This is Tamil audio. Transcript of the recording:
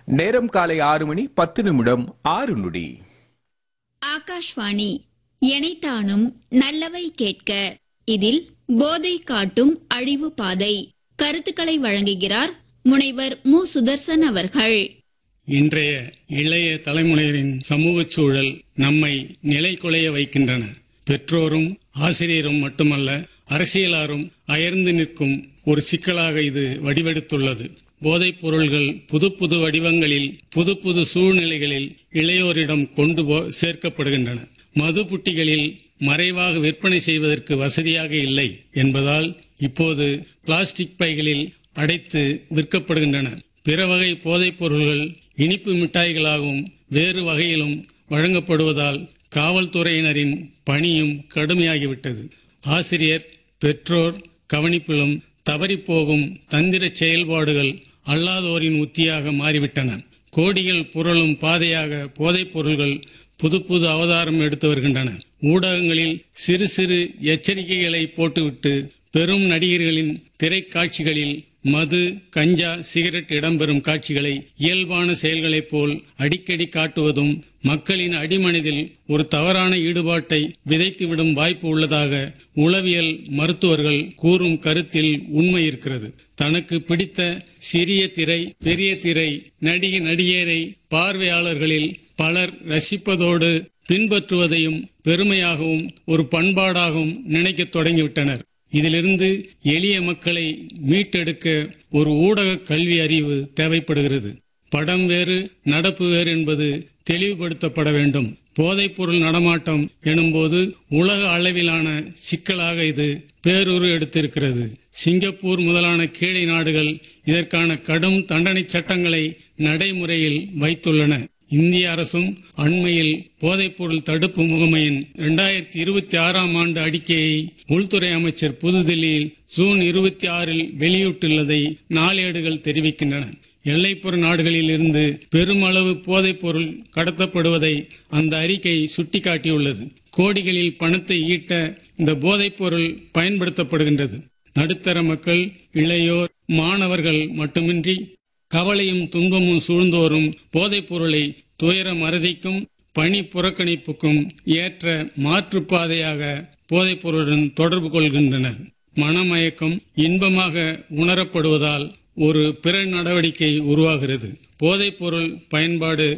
நேரம் காலை ஆறு மணி பத்து நிமிடம் ஆறு நொடி ஆகாஷ்வாணி எனைத்தானும் நல்லவை கேட்க இதில் போதை காட்டும் அழிவு பாதை கருத்துக்களை வழங்குகிறார் முனைவர் மு சுதர்சன் அவர்கள் இன்றைய இளைய தலைமுறையினரின் சமூகச் சூழல் நம்மை நிலை குலைய வைக்கின்றன பெற்றோரும் ஆசிரியரும் மட்டுமல்ல அரசியலாரும் அயர்ந்து நிற்கும் ஒரு சிக்கலாக இது வடிவெடுத்துள்ளது போதைப் பொருள்கள் புது புது வடிவங்களில் புது புது சூழ்நிலைகளில் இளையோரிடம் கொண்டு போ சேர்க்கப்படுகின்றன மது புட்டிகளில் மறைவாக விற்பனை செய்வதற்கு வசதியாக இல்லை என்பதால் இப்போது பிளாஸ்டிக் பைகளில் அடைத்து விற்கப்படுகின்றன பிற வகை போதைப் பொருள்கள் இனிப்பு மிட்டாய்களாகவும் வேறு வகையிலும் வழங்கப்படுவதால் காவல்துறையினரின் பணியும் கடுமையாகிவிட்டது ஆசிரியர் பெற்றோர் கவனிப்பிலும் தவறிப்போகும் தந்திர செயல்பாடுகள் அல்லாதோரின் உத்தியாக மாறிவிட்டன கோடிகள் புரளும் பாதையாக போதைப் பொருள்கள் புது புது அவதாரம் எடுத்து வருகின்றன ஊடகங்களில் சிறு சிறு எச்சரிக்கைகளை போட்டுவிட்டு பெரும் நடிகர்களின் திரைக்காட்சிகளில் மது கஞ்சா சிகரெட் இடம்பெறும் காட்சிகளை இயல்பான செயல்களைப் போல் அடிக்கடி காட்டுவதும் மக்களின் அடிமனதில் ஒரு தவறான ஈடுபாட்டை விதைத்துவிடும் வாய்ப்பு உள்ளதாக உளவியல் மருத்துவர்கள் கூறும் கருத்தில் உண்மை இருக்கிறது தனக்கு பிடித்த சிறிய திரை பெரிய திரை நடிகை நடிகரை பார்வையாளர்களில் பலர் ரசிப்பதோடு பின்பற்றுவதையும் பெருமையாகவும் ஒரு பண்பாடாகவும் நினைக்கத் தொடங்கிவிட்டனர் இதிலிருந்து எளிய மக்களை மீட்டெடுக்க ஒரு ஊடக கல்வி அறிவு தேவைப்படுகிறது படம் வேறு நடப்பு வேறு என்பது தெளிவுபடுத்தப்பட வேண்டும் போதைப்பொருள் நடமாட்டம் எனும்போது உலக அளவிலான சிக்கலாக இது பேரூறு எடுத்திருக்கிறது சிங்கப்பூர் முதலான கீழை நாடுகள் இதற்கான கடும் தண்டனை சட்டங்களை நடைமுறையில் வைத்துள்ளன இந்திய அரசும் அண்மையில் போதைப்பொருள் தடுப்பு முகமையின் இரண்டாயிரத்தி இருபத்தி ஆறாம் ஆண்டு அறிக்கையை உள்துறை அமைச்சர் புதுதில்லியில் ஜூன் இருபத்தி ஆறில் வெளியிட்டுள்ளதை நாளேடுகள் தெரிவிக்கின்றன எல்லைப்புற நாடுகளில் இருந்து பெருமளவு போதைப் பொருள் கடத்தப்படுவதை அந்த அறிக்கை சுட்டிக்காட்டியுள்ளது கோடிகளில் பணத்தை ஈட்ட இந்த போதைப் பொருள் பயன்படுத்தப்படுகின்றது நடுத்தர மக்கள் இளையோர் மாணவர்கள் மட்டுமின்றி கவலையும் துன்பமும் சூழ்ந்தோறும் போதைப் பொருளை துயர மறதிக்கும் பணி புறக்கணிப்புக்கும் ஏற்ற மாற்றுப்பாதையாக போதைப் பொருளுடன் தொடர்பு கொள்கின்றனர் மனமயக்கம் இன்பமாக உணரப்படுவதால் ஒரு பிற நடவடிக்கை உருவாகிறது போதைப் பொருள் பயன்பாடு